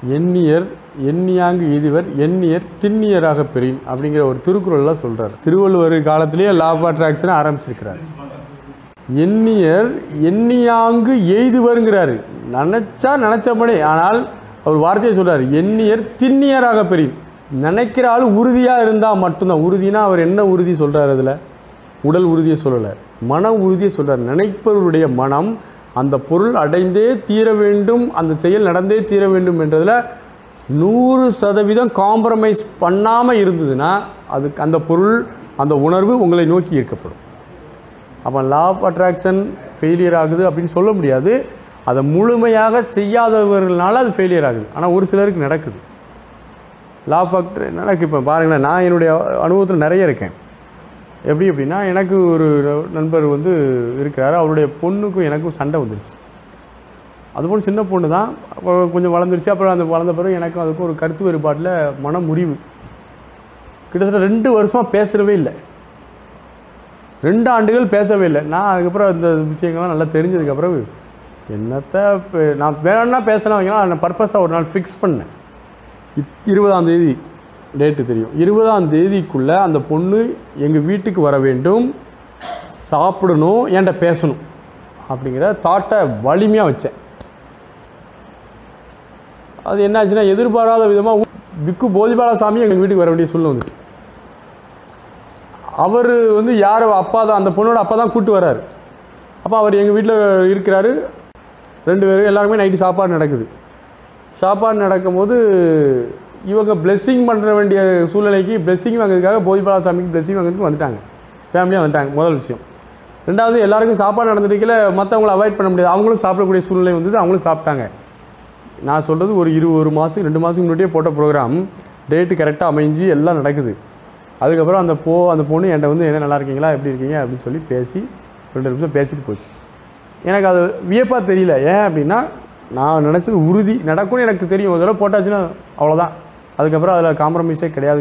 எண்ணியர் எண்ணியாங்கு எய்துவர் எண்ணியர் திண்ணியராக பெறின் அப்படிங்கிற ஒரு திருக்குறள்லாம் சொல்றார் திருவள்ளுவர் காலத்திலேயே லா ஆஃப் அட்ராக்ஷன் ஆரம்பிச்சிருக்கிறார் எண்ணியர் எண்ணியாங்கு எய்துவருங்கிறாரு நினச்சா நினச்சபடி ஆனால் அவர் வார்த்தையை சொல்றார் எண்ணியர் திண்ணியராக பெறின் நினைக்கிற ஆள் உறுதியாக இருந்தால் மட்டும்தான் உறுதினா அவர் என்ன உறுதி சொல்றாரு அதில் உடல் உறுதியை சொல்லலை மன உறுதியை சொல்றார் நினைப்பவருடைய மனம் அந்த பொருள் அடைந்தே தீர வேண்டும் அந்த செயல் நடந்தே தீர வேண்டும் என்றதில் நூறு சதவீதம் காம்ப்ரமைஸ் பண்ணாமல் இருந்ததுன்னா அதுக்கு அந்த பொருள் அந்த உணர்வு உங்களை நோக்கி ஈர்க்கப்படும் அப்போ லா ஆஃப் அட்ராக்ஷன் ஃபெயிலியர் ஆகுது அப்படின்னு சொல்ல முடியாது அதை முழுமையாக செய்யாதவர்களால அது ஃபெயிலியர் ஆகுது ஆனால் ஒரு சிலருக்கு நடக்குது லா ஆஃப் அட்ர எனக்கு இப்போ பாருங்களேன் நான் என்னுடைய அனுபவத்தில் நிறைய இருக்கேன் எப்படி அப்படின்னா எனக்கு ஒரு நண்பர் வந்து இருக்கிறாரு அவருடைய பொண்ணுக்கும் எனக்கும் சண்டை வந்துருச்சு அது போல் சின்ன பொண்ணு தான் அப்புறம் கொஞ்சம் வளர்ந்துருச்சு அப்புறம் அந்த வளர்ந்த பிறகு எனக்கும் அதுக்கும் ஒரு கருத்து வேறுபாட்டில் மன முறிவு கிட்டத்தட்ட ரெண்டு வருஷமாக பேசவே இல்லை ரெண்டு ஆண்டுகள் பேசவே இல்லை நான் அதுக்கப்புறம் இந்த விஷயங்கள்லாம் நல்லா தெரிஞ்சதுக்கப்புறம் என்னத்தை இப்போ நான் வேணும்னா பேசலாம் வைக்கலாம் நான் பர்பஸாக ஒரு நாள் ஃபிக்ஸ் பண்ணேன் இத் இருபதாம் தேதி டேட்டு தெரியும் இருபதாம் தேதிக்குள்ளே அந்த பொண்ணு எங்கள் வீட்டுக்கு வர வேண்டும் சாப்பிடணும் என்கிட்ட பேசணும் அப்படிங்கிற தாட்டை வலிமையாக வச்சேன் அது என்னாச்சுன்னா எதிர்பாராத விதமாக பிக்கு போதிபாலசாமி எங்கள் வீட்டுக்கு வர வேண்டிய சூழ்நிலை வந்துட்டு அவர் வந்து யார் அப்பா தான் அந்த பொண்ணோட அப்பா தான் கூட்டு வராரு அப்போ அவர் எங்கள் வீட்டில் இருக்கிறாரு ரெண்டு பேரும் எல்லாருமே நைட்டு சாப்பாடு நடக்குது சாப்பாடு நடக்கும்போது இவங்க blessing பண்ணுற வேண்டிய சூழ்நிலைக்கு blessing வாங்குறதுக்காக போதிபாலாசாமிக்கு blessing வாங்குறதுக்கு வந்துட்டாங்க ஃபேமிலியாக வந்துட்டாங்க முதல் விஷயம் ரெண்டாவது எல்லாருக்கும் சாப்பாடு நடந்துருக்கல மற்றவங்கள அவாய்ட் பண்ண முடியாது அவங்களும் சாப்பிடக்கூடிய சூழ்நிலை வந்தது அவங்களும் சாப்பிட்டாங்க நான் சொல்கிறது ஒரு இரு ஒரு மாதம் ரெண்டு மாதத்துக்கு முன்னாடியே போட்ட ப்ரோக்ராம் டேட்டு கரெக்டாக அமைஞ்சு எல்லாம் நடக்குது அதுக்கப்புறம் அந்த போ அந்த பொண்ணு என்கிட்ட வந்து என்ன நல்லா இருக்கீங்களா எப்படி இருக்கீங்க அப்படின்னு சொல்லி பேசி ரெண்டு நிமிஷம் பேசிட்டு போச்சு எனக்கு அது வியப்பாக தெரியல ஏன் அப்படின்னா நான் நினச்சது உறுதி நடக்கும்னு எனக்கு தெரியும் ஒரு தடவை போட்டாச்சுன்னா அவ்வளோதான் அதுக்கப்புறம் அதில் காம்ப்ரமைஸே கிடையாது